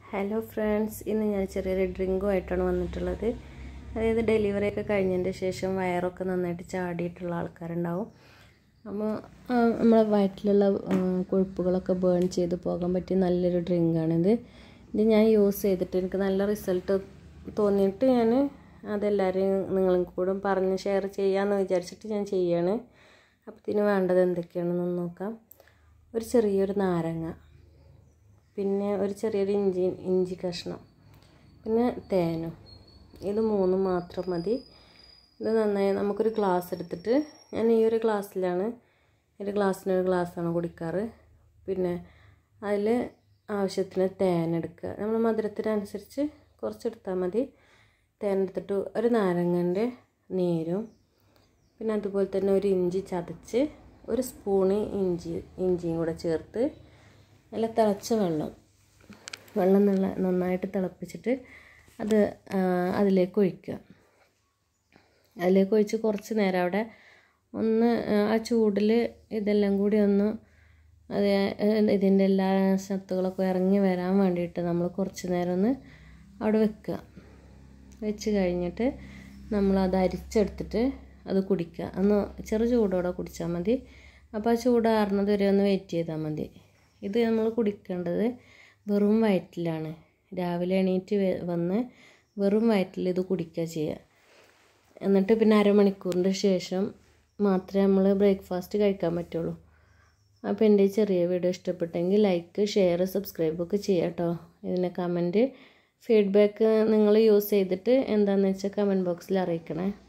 hello friends ഇന്ന് ഞാൻ ചെറിയൊരു ഡ്രിങ്കുമായിട്ടാണ് വന്നിട്ടുള്ളത് അതായത് ഡെലിവറി ഒക്കെ കഴിഞ്ഞതിൻ്റെ ശേഷം വയറൊക്കെ നന്നായിട്ട് ചാടിയിട്ടുള്ള ആൾക്കാരുണ്ടാവും അപ്പോൾ നമ്മളെ വയറ്റിലുള്ള കൊഴുപ്പുകളൊക്കെ ബേൺ ചെയ്ത് പോകാൻ പറ്റിയ നല്ലൊരു ഡ്രിങ്കാണിത് ഇത് ഞാൻ യൂസ് ചെയ്തിട്ട് എനിക്ക് നല്ല റിസൾട്ട് തോന്നിയിട്ട് ഞാൻ അതെല്ലാവരെയും നിങ്ങളും കൂടെ പറഞ്ഞ് ഷെയർ ചെയ്യാമെന്ന് വിചാരിച്ചിട്ട് ഞാൻ ചെയ്യാണ് അപ്പോൾ ഇതിന് വേണ്ടത് എന്തൊക്കെയാണെന്ന് നോക്കാം ഒരു ചെറിയൊരു നാരങ്ങ പിന്നെ ഒരു ചെറിയൊരു ഇഞ്ചി ഇഞ്ചി കഷ്ണം പിന്നെ തേനും ഇത് മൂന്നും മാത്രം മതി ഇത് നന്നായി നമുക്കൊരു ഗ്ലാസ് എടുത്തിട്ട് ഞാൻ ഈ ഒരു ഗ്ലാസ്സിലാണ് ഒരു ഗ്ലാസ്സിനൊരു ഗ്ലാസ്സാണ് കുടിക്കാറ് പിന്നെ അതിൽ ആവശ്യത്തിന് തേൻ എടുക്കുക നമ്മൾ മധുരത്തിനനുസരിച്ച് കുറച്ചെടുത്താൽ മതി തേൻ എടുത്തിട്ട് ഒരു നാരങ്ങൻ്റെ നീരും പിന്നെ അതുപോലെ തന്നെ ഒരു ഇഞ്ചി ചതച്ച് ഒരു സ്പൂണ് ഇഞ്ചി ഇഞ്ചിയും കൂടെ ചേർത്ത് നല്ല തിളച്ച വെള്ളം വെള്ളം നല്ല നന്നായിട്ട് തിളപ്പിച്ചിട്ട് അത് അതിലേക്ക് ഒഴിക്കുക അതിലേക്ക് ഒഴിച്ച് കുറച്ച് നേരം അവിടെ ഒന്ന് ആ ചൂടിൽ ഇതെല്ലാം കൂടി ഒന്ന് അത് ഇതിൻ്റെ എല്ലാ സത്തുകളൊക്കെ ഇറങ്ങി വരാൻ വേണ്ടിയിട്ട് നമ്മൾ കുറച്ച് നേരം ഒന്ന് അവിടെ വെക്കുക വെച്ച് കഴിഞ്ഞിട്ട് നമ്മളത് അരിച്ചെടുത്തിട്ട് അത് കുടിക്കുക ഒന്ന് ചെറു ചൂടോടെ കുടിച്ചാൽ മതി അപ്പോൾ ആ ചൂടാറുന്നത് വരെ ഒന്ന് വെയിറ്റ് ചെയ്താൽ മതി ഇത് നമ്മൾ കുടിക്കേണ്ടത് വെറും വയറ്റിലാണ് രാവിലെ എണീറ്റ് വന്ന് വെറും വയറ്റിൽ ഇത് കുടിക്കുക ചെയ്യുക എന്നിട്ട് പിന്നെ അരമണിക്കൂറിൻ്റെ ശേഷം മാത്രമേ നമ്മൾ ബ്രേക്ക്ഫാസ്റ്റ് കഴിക്കാൻ പറ്റുള്ളൂ അപ്പോൾ എൻ്റെ ഈ ചെറിയ വീഡിയോ ഇഷ്ടപ്പെട്ടെങ്കിൽ ലൈക്ക് ഷെയർ സബ്സ്ക്രൈബ് ഒക്കെ ചെയ്യാം കേട്ടോ ഇതിൻ്റെ കമൻറ്റ് ഫീഡ്ബാക്ക് നിങ്ങൾ യൂസ് ചെയ്തിട്ട് എന്താണെന്ന് വെച്ചാൽ കമൻറ്റ് ബോക്സിൽ അറിയിക്കണേ